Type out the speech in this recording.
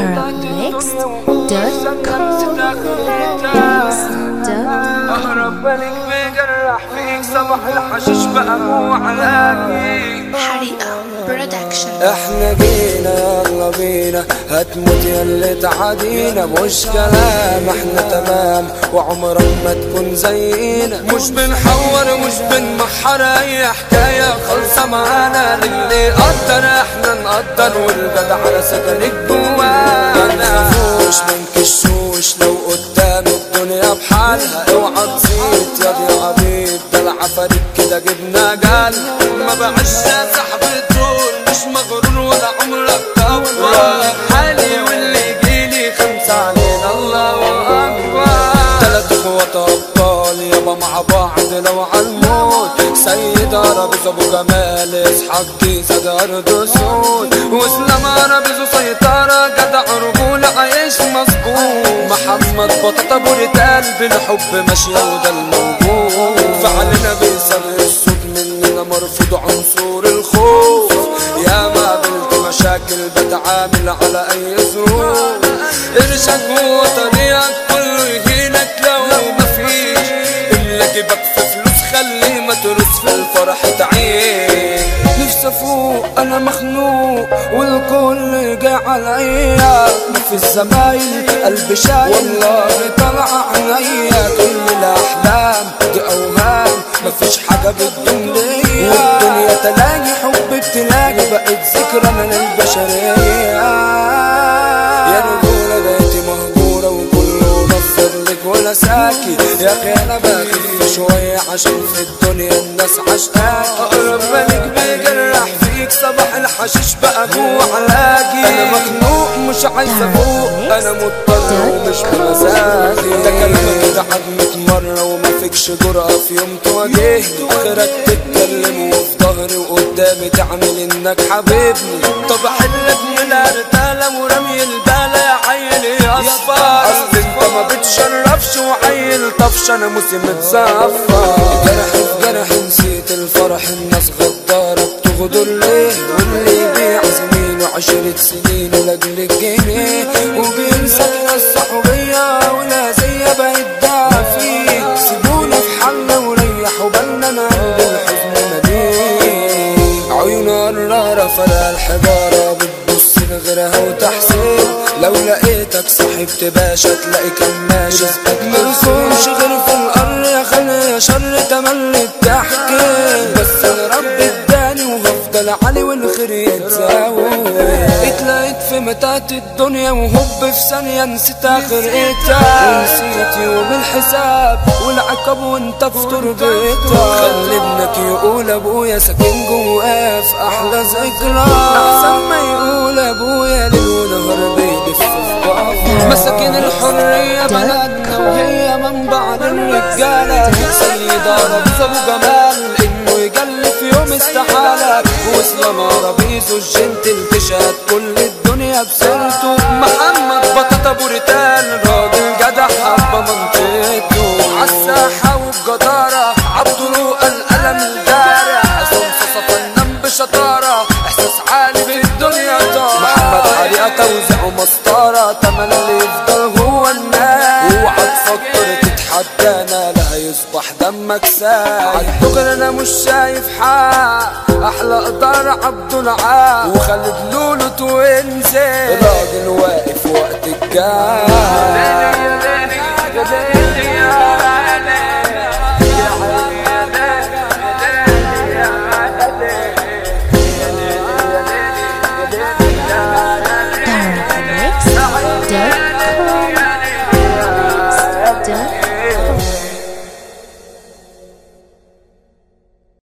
أهرب بالك بيجرح فيك صباح الحشيش بقى مو علاجي حريقة برودكشن احنا جينا يلا بينا هتموت ياللي تعادينا مش كلام احنا تمام وعمرك ما تكون زينا مش بنحور مش بنمحر اي حكاية خالصة معانا للي قدر احنا نقدر والجدع على سكنك جوانا ما نخافوش من كشوش لو قدام الدنيا بحالها اوعى تزيد يا دي عبيد ده العفاريت كده جبنا جال ما بعيش يا صاحبي طول مش مغرور ولا عمرك طول حالي واللي يجيلي خمسة علينا الله أكبر تلات اخوات أبطال يابا مع بعض لو عالموت سيد عربي ابو جمال اسحاق جيزة ده ارض سود واسلام عربي ذو سيطرة جدع رجولة عايش مظبوط محمد بطاطا بوريتال بالحب ماشية وده الموجود فعلنا بيسر الصوت مننا مرفوض عنصر الخوف يا ما قابلت مشاكل بتعامل على اي ظروف ارشاد هو طريقك كله يهينك لو مفيش اللي جيبك في فلوس خليه ما ترس في الفرح تعيش نفسي افوق انا مخنوق والكل جاي عليا ما في الزمايل قلبي شايل والله طلع عينيا كل الاحلام دي اوهام مفيش حاجه بالدنيا والدنيا تلاقي حب تلاقي بقت ذكرى من البشريه يا رجوله بقيتي مهجوره وكله نفر لك ولا ساكي يا اخي انا بخف شويه عشان في الدنيا الناس عشقاكي اقرب مالك بيجرح فيك صباح الحشيش بقى جوه علاجي انا مخنوق مش عايز افوق انا مضطر ومش بمزاجي ده كلامك كده عد 100 مره وما فيكش جرأة في يوم تواجهني اخرك تتكلم وفي ظهري وقدامي تعمل انك حبيبني طب احلك من الرتالة ورمي البالة يا عيل يا اصفر اصل انت ما بتشرفش وعيل طفش انا موسم متصفى جرح في جرح نسيت الفرح الناس غدارة بتغدر ليه واللي يبيع زميله عشرة سنين لاجل الجنيه وبينسى ناس صحوبية ولا زي بقت دافي سيبونا في حالنا وريحوا بالنا انا عند الحزن مدين عيونها قرارة فلا الحجارة بتبص لغيرها وتحسين لو لقيتك صاحبت باشا تلاقي كماشة مرسومش غير في القر يا خلي يا شر تملي بتحكي بس انا ربي اداني وهفضل علي والخير يتزاوي اتلاقيت في متات الدنيا وهب في ثانية نسيت اخرتها ونسيت يوم الحساب والعقاب وانت في تربتها خلي ابنك يقول ابويا ساكن جواه في احلى ذكرى احسن ما يقول ابويا ليل ونهار بيلف في بعض مساكين الحرية بلدنا وهي منبع للرجالة سيدة ربيز ابو جمال انه يجل في يوم استحالة واسلام عربيزو الجنتل تشهد كل الدنيا بسيرته محمد بطاطا بوريتال راجل جدع حب منطقته عالساحة والجدارة عبد روق القلم الجارح عصام صاصا فنان بشطارة احساس عالي في الدنيا طار محمد حريقة توزيع ومسطرة تمن اللي يفضل هو الناس اوعى تفكر تتحدانا لا هيصبح دمك ساي عالدغري انا مش شايف حق احلى قدر عبد العال وخالد لولو توينزي راجل واقف وقت الجاي